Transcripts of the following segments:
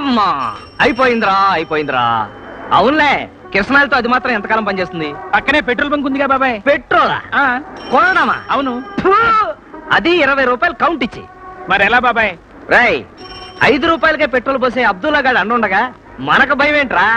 అమ్మా అయిపోయిందిరా అయిపోయిందిరా అవునులే కిరసనాలతో అది మాత్రం ఎంతకాలం పనిచేస్తుంది పక్కనే పెట్రోల్ బంక్ ఉందిగా బాబాయ్ పెట్రోలా ఆ, కొనడమా అవును ఫు! అది ఇరవై రూపాయలు కౌంట్ ఇచ్చి మరి ఎలా బాబాయ్ రై ఐదు రూపాయలకే పెట్రోల్ పోసే అబ్దుల్లా గాడు అండుండగా మనకు భయం ఏంట్రా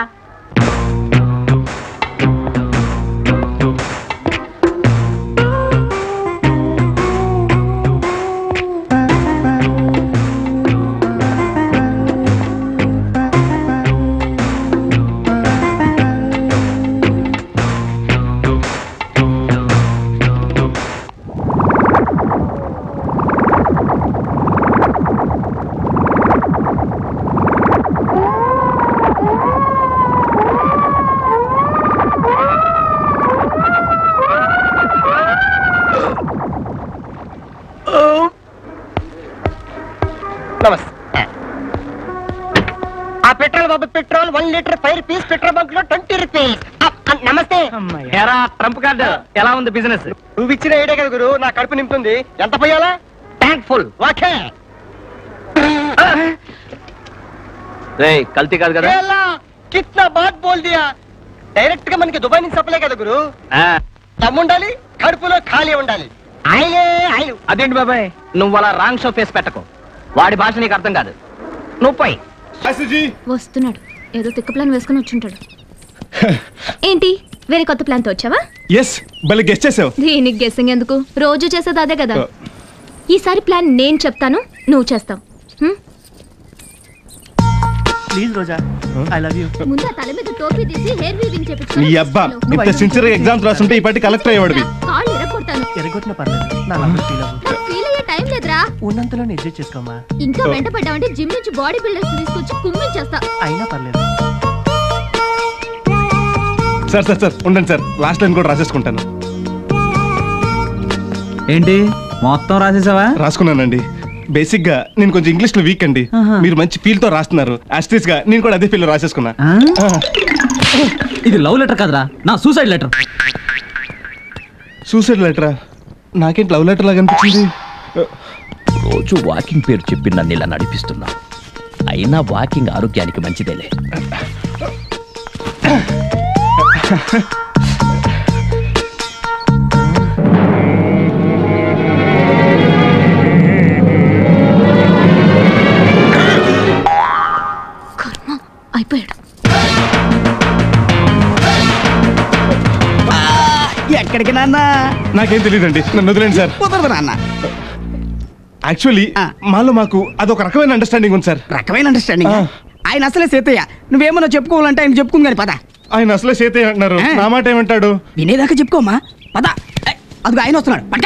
నమస్తే ఆ పెట్రోల్ బాబు petrol one litre five rupees petrol bunk లో ట్వంటీ రూపీస్ నమస్తే అమ్మయ్య. ఎరా ట్రంప్ కార్డు ఎలా ఉంది బిజినెస్ నువ్వు ఇచ్చిన ఐడియా కదా గురు నా కడుపు నింపుతుంది ఎంత పోయాలా ట్యాంక్ ఫుల్ ఓకే రే కల్తీ కాదు కదా ఏలా, కిట్నా బాత్ బోల్ దియా డైరెక్ట్ గా మనకి దుబాయ్ నుంచి సప్లై కదా గురు ఆ, దమ్ముండాలి కడుపులో ఖాళీ ఉండాలి ఆయిలే ఆయిల్ అదేంటి బాబాయ్ నువ్వు అలా రాంగ్ షో ఫేస్ పెట్టకు వాడి భాష నీకు అర్థం కాదు నువ్వు పోయి వస్తున్నాడు ఏదో తిక్క ప్లాన్ వేసుకుని వచ్చుంటాడు ఏంటి వేరే కొత్త ప్లాన్ తో వచ్చావా ఎస్ భలే గెస్ట్ చేసావు దీనికి గెస్సింగ్ ఎందుకు రోజు చేసేది అదే కదా ఈసారి ప్లాన్ నేను చెప్తాను నువ్వు చేస్తావు హ్మ్? Please Roja I love you ముందు ఆ తల మీద టోపీ తీసి హెయిర్ వీవింగ్ చేపించుకొని నీ అబ్బా ఇంత సిన్సియర్ ఎగ్జామ్స్ రాస్తుంటే ఈ పాటి కలెక్టర్ అయ్యేవాడివి కాళ్ళు ఎరగొడతాను ఎరగొట్టిన పర్లేదు నా లవ్ ఫీల్ అవ్వు నాకు ఫీల్ అయ్యే టైం లేదురా ఉన్నంతలో అడ్జస్ట్ చేసుకోమా ఇంకా వెంట పడ్డావంటే జిమ్ నుంచి బాడీ బిల్డర్స్ తీసుకొచ్చి కుమ్మింగ్ చేస్తా అయినా పర్లేదు సార్ సార్ సార్ ఉండండి సార్ లాస్ట్ లైన్ కూడా రాసేసుకుంటాను ఏంటి మొత్తం రాసేసావా రాసుకున్నానండి బేసిక్ గా నేను కొంచెం ఇంగ్లీష్ లో వీక్ అండి ఆహా. మీరు మంచి ఫీల్ తో రాస్తున్నారు యాస్టీస్ గా నేను కూడా అదే ఫీల్ లో రాసేసుకున్నా ఆ? ఆ, ఇది లవ్ లెటర్ కదరా నా సూసైడ్ లెటర్ సూసైడ్ లెటరా నాకేంటి లవ్ లెటర్ లాగా అనిపించింది రోజు వాకింగ్ పేరు చెప్పి నన్ను ఇలా నడిపిస్తున్నా అయినా వాకింగ్ ఆరోగ్యానికి మంచిదేలే కర్మ అయిపోయాడు ఎక్కడికి నాన్న నాకేం తెలియదండి నన్ను వదిలేండి సార్ కుదరదు నాన్న యాక్చువల్లీ ఆ. మాలో మాకు అదొక రకమైన అండర్స్టాండింగ్ ఉంది సార్ రకమైన అండర్స్టాండింగ్ ఆ. ఆయన అసలే సేతయ్య నువ్వేమన్నా చెప్పుకోవాలంటే ఆయన చెప్పుకుంది కానీ పద ఆయన అసలే చేతే అంటున్నారు ఆ. నా మాట ఏమంటాడు వినేదాకా చెప్పుకోమా పద ఏ, అదిగో ఆయన వస్తున్నాడు పట్ట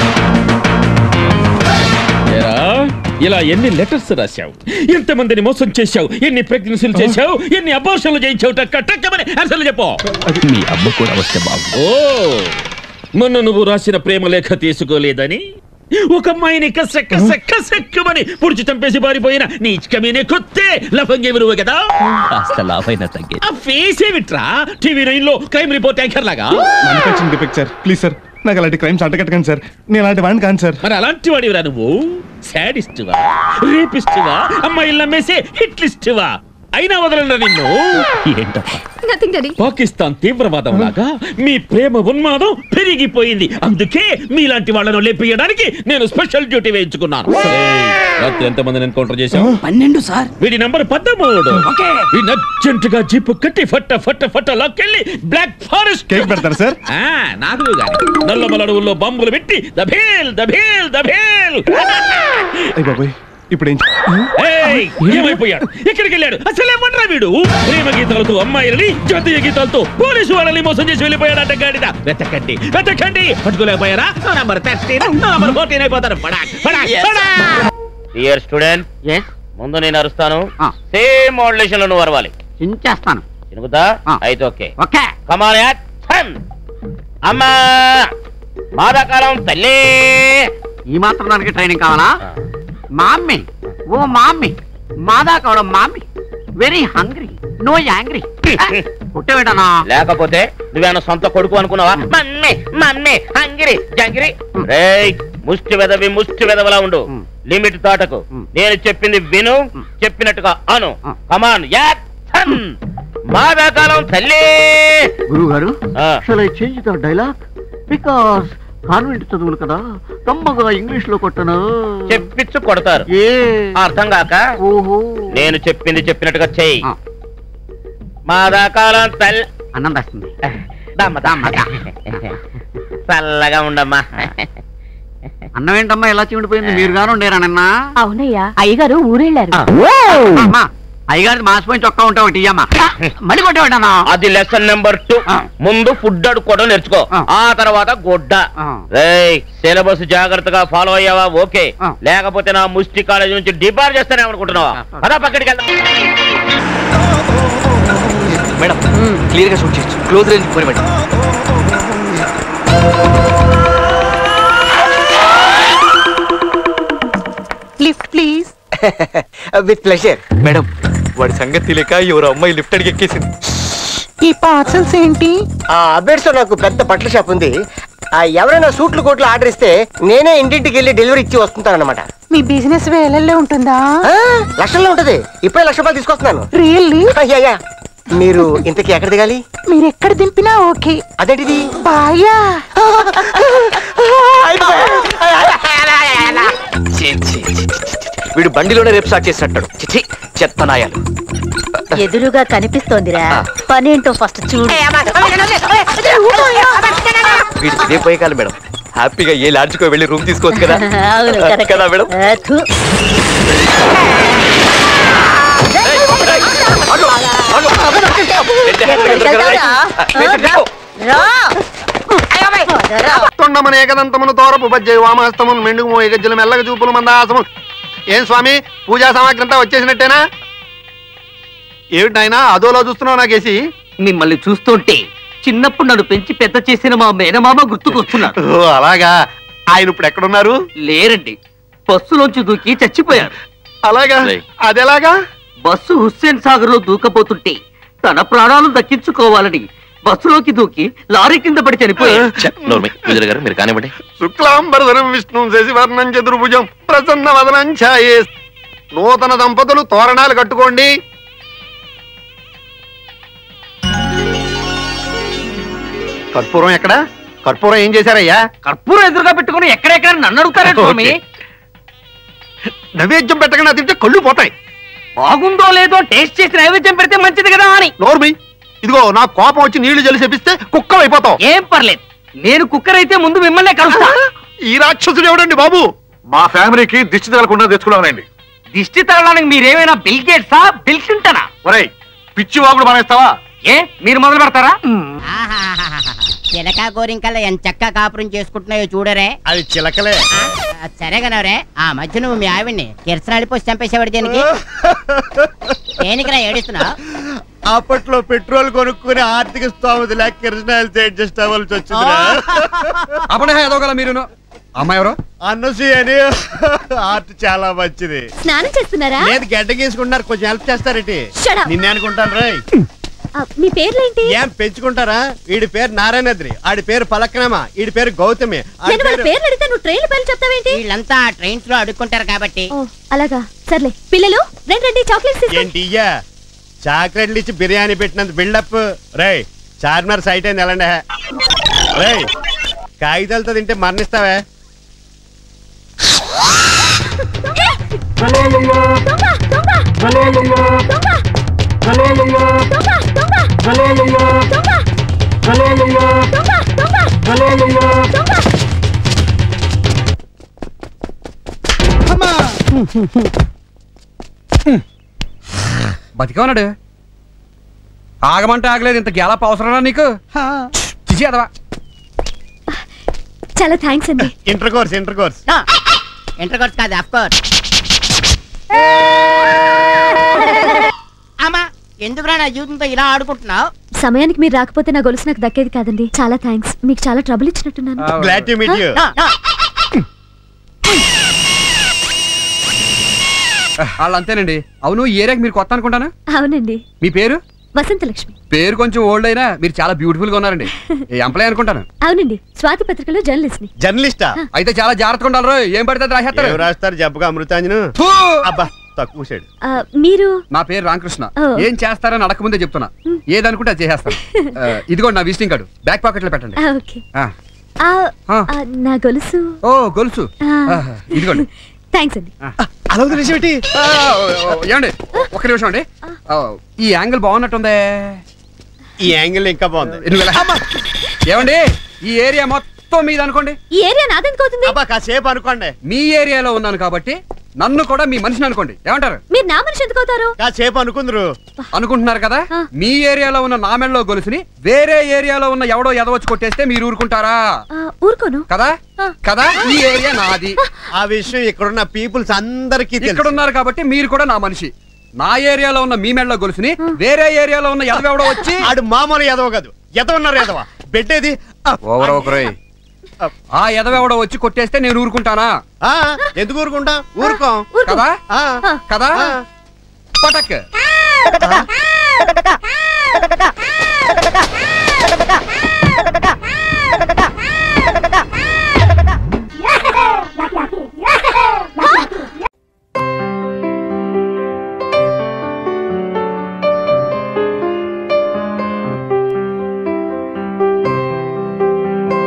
ఏరా, ఇలా ఎన్ని లెటర్స్ రాశావు ఎంతమందిని మోసం చేశావు ఎన్ని ప్రెగ్నెన్సీలు చేశావు ఎన్ని అబార్షన్లు చేయించావు టక్క టక్కమని అసలు చెప్పు మీ అమ్మ కూడా వస్తే బాగు ఓ మొన్న నువ్వు రాసిన ప్రేమ లేఖ తీసుకోలేదని ఒక అమ్మాయిని కసక్క సక్క సక్కమని పుడిచి చంపేసి పారిపోయిన నీ కమీనే కొత్తే లఫంగి నువ్వు కదా కాస్త లాభైనా తగ్గేది ఆ ఫేస్ ఏమిట్రా టీవీ నైన్ లో క్రైమ్ రిపోర్ట్ యాంకర్ లాగా manufacturing defect sir please sir నాకు అలాంటి క్రైమ్స్ అంటకట్టకండి సార్ నేను అలాంటి వాడిని కాను సార్ మరి అలాంటి వాడివిరా నువ్వు సాడిస్టువా రేపిస్టువా అమ్మాయిలు నమ్మేసే హిట్లిస్టువా అయినా వదలరా నిన్ను ఏంటప్పా నథింగ్ డాడీ పాకిస్తాన్ తీవ్రవాదం లాగా మీ ప్రేమ ఉన్మాదం పెరిగిపోయింది అందుకే మీలాంటి వాళ్ళను లేపేయడానికి నేను స్పెషల్ డ్యూటీ వేయించుకున్నాను ఏయ్, రాత్రి ఎంతమందిని ఎన్కౌంటర్ చేశావు పన్నెండు సార్ వీడి నంబర్ పదమూడు ఓకే. వీడిని అర్జెంట్ గా జీపు కట్టి ఫట్ట ఫట్ట ఫట్ట లాక్కెళ్ళి బ్లాక్ ఫారెస్ట్ కేక్ పెడతారా సార్ ఆ, నాకు గాని నల్లమల అడవుల్లో బాంబులు పెట్టి దభేల్ దభేల్ దభేల్ అయ్య బాబోయ్ ఇప్పుడు ఏం ఏయ్, ఏమైపోయాడు ఎక్కడికి వెళ్ళాడు అసలేమన్రా వీడు ప్రేమ గీతాలతో అమ్మాయిలని జాతీయ గీతాలతో పోలీసు వాళ్ళని మోసం చేసి వెళ్ళిపోయాడట గాడిద వెతకండి వెతకండి పట్టుకోలేకపోయారా నా నంబర్ థర్టీన్ నంబర్ ఫోర్టీన్ అయిపోతారు పడాక్ పడాక్ పడాక్ డియర్ స్టూడెంట్ ఎస్ ముందు నేను అరుస్తాను ఆ. సేమ్ మోడ్యులేషన్ లో నువ్వు అరవాలి చించేస్తాను వినుకుతా ఆ. అయితే ఓకే ఓకే కమాన్ యాక్షన్ అమ్మా మాదాకాలం తల్లి ఈ మాత్రం దానికి ట్రైనింగ్ కావాలా మామ్మీ ఓ మామ్మీ మాదా కావడం mummy very hungry no angry పుట్టవేటనా లేకపోతే నువ్వేనా సొంత కొడుకు అనుకున్నావా మమ్మీ మమ్మీ హంగిరి జంగిరి రేయ్ ముష్టి వెదవి ముష్టి వెదవలా ఉండు లిమిట్ దాటకు నేను చెప్పింది విను చెప్పినట్టుగా అను కమాన్ యాక్షన్ మాదాకాలం తల్లి గురువు గారు ఆ. Shall I change the dialogue because convent చదువులు కదా కమ్మగా ఇంగ్లీష్ లో కొట్టను చెప్పించు కొడతారు ఏ అర్థం కాక ఓహో నేను చెప్పింది చెప్పినట్టుగా చెయ్యి ఆ. మాదాకాలం తల్లి అన్నం తెస్తుంది దమ్మ దమ్మ చల్లగా ఉండమ్మా అన్నం ఏంటమ్మా ఎలా చిమిడిపోయింది మీరు గాను ఉండేరా నిన్న అవునయ్యా అయ్యగారు ఊరెళ్ళారు అమ్మా అయ్యగారి మాసిపోయిన చొక్కా ఉంటా ఒకటి ఇయ్యమ్మా మళ్ళీ కొట్టేవాడన్నా అది లెసన్ నెంబర్ టూ ఆ. ముందు ఫుడ్ అడుక్కోవడం నేర్చుకో ఆ. ఆ తర్వాత గొడ్డ ఆ. రేయ్ సిలబస్ జాగ్రత్తగా ఫాలో అయ్యావా ఓకే ఆ. లేకపోతే నా ముష్టి కాలేజ్ నుంచి డిబార్ చేస్తానే అనుకుంటున్నావా అదా పక్కడికి వెళ్దాం మేడం క్లియర్ గా షూట్ చేయొచ్చు క్లోజ్ రేంజ్ పోయి madam lift please with pleasure madam వాడి సంగతి తెలియక ఎవరు అమ్మాయి లిఫ్ట్ అడిగి ఎక్కేసింది ఈ పార్సల్స్ ఏంటి ఆ అబేడ్స్ లో నాకు పెద్ద బట్టల షాప్ ఉంది ఆ ఎవరైనా సూట్లు కోట్లు ఆర్డర్ ఇస్తే నేనే ఇంటింటికి వెళ్ళి డెలివరీ ఇచ్చి వస్తుంటానన్నమాట మీ బిజినెస్ వేలల్లో ఉంటుందా ఆ, లక్షల్లో ఉంటది ఇప్పుడే లక్ష రూపాయలు తీసుకొస్తున్నాను రియల్లీ అయ్యా మీరు ఇంతకీ ఎక్కడ దిగాలి మీరు ఎక్కడ దింపినా ఓకే అదేంటిది బాయా ఛీ, ఛీ, ఛీ, ఛీ, ఛీ. వీడు బండిలోనే రేపు స్టార్ట్ చేసినట్టాడు చిచ్చి చెత్త నాయాలు ఎదురుగా కనిపిస్తోందిరా పనేంటో ఫస్ట్ చూడు వీడికి ఇదే పోయే కాలం మేడం హ్యాపీగా ఏ లాడ్జ్కో వెళ్ళి రూమ్ తీసుకోవచ్చు కదా అవును, correct. కదా మేడం ఆ, థు. రా. తొండమని ఏకదంతమును తోరపు బజ్జయ వామహస్తమును మెండుగు మోయగజ్జలు మెల్లగ చూపులు మందాసము ఏం స్వామి పూజా సామాగ్రి అంతా వచ్చేసినట్టేనా ఏమిటి నాయనా అదోలో చూస్తున్నావు నాకేసి మిమ్మల్ని చూస్తుంటే చిన్నప్పుడు నన్ను పెంచి పెద్ద చేసిన మా మేనమామ గుర్తుకొస్తున్నాడు ఓ అలాగా ఆయన ఇప్పుడు ఎక్కడున్నారు లేరండి బస్సులోంచి దూకి చచ్చిపోయారు అలాగా అదెలాగా బస్సు హుస్సేన్ సాగర్ లో దూకపోతుంటే తన ప్రాణాలు దక్కించుకోవాలని బస్సులోకి దూకి లారీ కింద పడి చనిపోయారు గారు మీరు కానివ్వండి శుక్లాంబరధరం విష్ణు శశివర్ణం చతుర్భుజం ప్రసన్న వదనం ఛాయే నూతన దంపతులు తోరణాలు కట్టుకోండి కర్పూరం ఎక్కడ కర్పూరం ఏం చేశారయ్యా కర్పూరం ఎదురుగా పెట్టుకుని ఎక్కడెక్కడ నన్ను అడుగుతారా స్వామి ఓకే. నైవేద్యం పెట్టకుండా తింటే కళ్ళు పోతాయి బాగుందో లేదో టేస్ట్ చేసి నైవేద్యం పెడితే మంచిది కదా అని నోర్మి ఇదిగో నా కోపం వచ్చి నీళ్లు జలి చెప్పిస్తే కుక్కలు అయిపోతావు ఏం పర్లేదు నేను కుక్కర్ అయితే ముందు మిమ్మల్నే కలుస్తా ఈ రాక్షసుడు ఎవడండి బాబు మా ఫ్యామిలీకి దిష్టి తగలకుండా తెచ్చుకున్నానండి దిష్టి తగలడానికి మీరేమైనా బిల్ గేట్సా బిల్ క్లింటనా ఒరేయ్ పిచ్చి వాగుడు మానేస్తావా ఏ మీరు మొదలు పెడతారా చిలక గోరింకల్లా ఎంత చక్క కాపురం చేసుకుంటున్నాయో చూడరే అది చిలకలే ఆ, సరే కనవరే ఆ మధ్య నువ్వు మీ ఆవిడ్ని కిరసనాలి పోసి చంపేసేవాడు దేనికి దేనికిరా ఏడుస్తున్నావు అప్పట్లో పెట్రోల్ కొనుక్కుని ఆర్థిక స్తోమత లేక కిరసనాయలు అడ్జస్ట్ అవ్వాల్సి వచ్చిందిరా అప్పుడే ఏదోగల మీరు అమ్మాయి ఎవరు అన్నసి అని ఆర్ట్ చాలా మంచిది స్నానం చేస్తున్నారా లేదు గడ్డ గీసుకుంటున్నారు కొంచెం హెల్ప్ చేస్తారేటి Shut up. నిన్నే అనుకుంటాను రాయ్ ఆ, మీ పేర్లేంటి ఏం పెంచుకుంటారా వీడి పేరు నారాయణద్రి ఆడి పేరు పలక్నమ వీడి పేరు గౌతమి ఆడి నేను వాళ్ళ పేరు- పేర్లు అడిగితే నువ్వు ట్రైన్ పేర్లు చెప్తావేంటి వీళ్ళంతా ట్రైన్స్ లో అడుక్కుంటారు కాబట్టి ఓ అలాగా సర్లే పిల్లలు రండి రండి చాక్లెట్స్ తీసుకో ఏంటి ఇయ్యా చాక్లెట్లు ఇచ్చి బిర్యానీ పెట్టినంత బిల్డప్ రై చార్మినార్ సైట్ అయింది ఎలాంటి రై కాగితాలతో తింటే మరణిస్తావే బతిగా ఆగమంటే ఆగలేదు ఇంత గ్యాలప్ అవసరమా నీకు చిచి అదవా చాలా థ్యాంక్స్ అండి inter course inter course inter course కాదు అఫ్ కోర్స్ అమ్మా ఎందుకురా నా జీవితంతో ఇలా ఆడుకుంటున్నావు సమయానికి మీరు రాకపోతే నా గొలుసు నాకు దక్కేది కాదండి చాలా థ్యాంక్స్ మీకు చాలా ట్రబుల్ ఇచ్చినట్టున్నాను గ్లాడ్ టు మీట్ యూ వాళ్ళు అంతేనండి అవును ఈ ఏరియాకి మీరు కొత్త అనుకుంటాను అవునండి మీ పేరు వసంతలక్ష్మి పేరు కొంచెం ఓల్డ్ అయినా మీరు చాలా బ్యూటిఫుల్ గా ఉన్నారండి ఎంప్లాయ్ అనుకుంటాను అవునండి స్వాతి పత్రికలో జర్నలిస్ట్ ని జర్నలిస్టా అయితే చాలా జాగ్రత్తగా ఉండాలి ఏం పడితే అది రాసేస్తారు ఏం రాస్తారు జబ్బుగా అమృతాంజను ఫూ! అబ్బా తక్కువ సైడ్ ఆ, మీరు నా పేరు రామకృష్ణ ఓ. ఏం చేస్తారని అడగకముందే చెప్తున్నా ఏదనుకుంటే అది చేసేస్తాను ఆ, ఇదిగోండి నా విజిటింగ్ కార్డు బ్యాక్ పాకెట్ లో పెట్టండి ఆ, ఓకే ఆ. ఆ, ఆ. ఆ, నా గొలుసు ఓ గొలుసు ఆ. ఆ, ఇదిగోండి థ్యాంక్స్ అండి అలా విషయం ఏంటి ఆ, ఓ, ఓ, ఏమండి ఒక్క నిమిషం అండి ఆ, ఈ యాంగిల్ బాగున్నట్టుందే ఈ యాంగిల్ ఇంకా బాగుంది నువ్వు ఇలా- ఏమండి ఈ ఏరియా మొత్తం మీది అనుకోండి ఈ ఏరియా నాదెందుకు అవుతుంది అబ్బా కాసేపు అనుకోండి మీ ఏరియాలో ఉన్నాను కాబట్టి నన్ను కూడా మీ మనిషిని అనుకోండి ఏమంటారు మీరు నా మనిషి ఎందుకు అవుతారు కాసేపు అనుకుందరు అనుకుంటున్నారు కదా ఆ. మీ ఏరియాలో ఉన్న నామెళ్ళలో గొలుసుని వేరే ఏరియాలో ఉన్న ఎవడో ఎదవచ్చి కొట్టేస్తే మీరు ఊరుకుంటారా ఆ, ఊరుకోను కదా ఆ. కదా ఈ ఏరియా నాది ఆ విషయం ఇక్కడున్న పీపుల్స్ అందరికీ ఇక్కడ తెలుసు ఉన్నారు కాబట్టి మీరు కూడా నా మనిషి నా ఏరియాలో ఉన్న మీ మెళ్ళ గొలుసుని వేరే ఏరియాలో ఉన్న ఎదవెవడో వచ్చి ఆడు మామూలు ఎదవ కాదు ఎదవ ఉన్నారు ఎదవ పెట్టేది ఓవర్ ఒకరోయ్ ఆ ఎదవెవడో వచ్చి కొట్టేస్తే నేను ఊరుకుంటానా ఆ, ఎందుకు ఊరుకుంటా ఊరుకోం ఊరుకో కదా ఆ, కదా ఆ. పటక్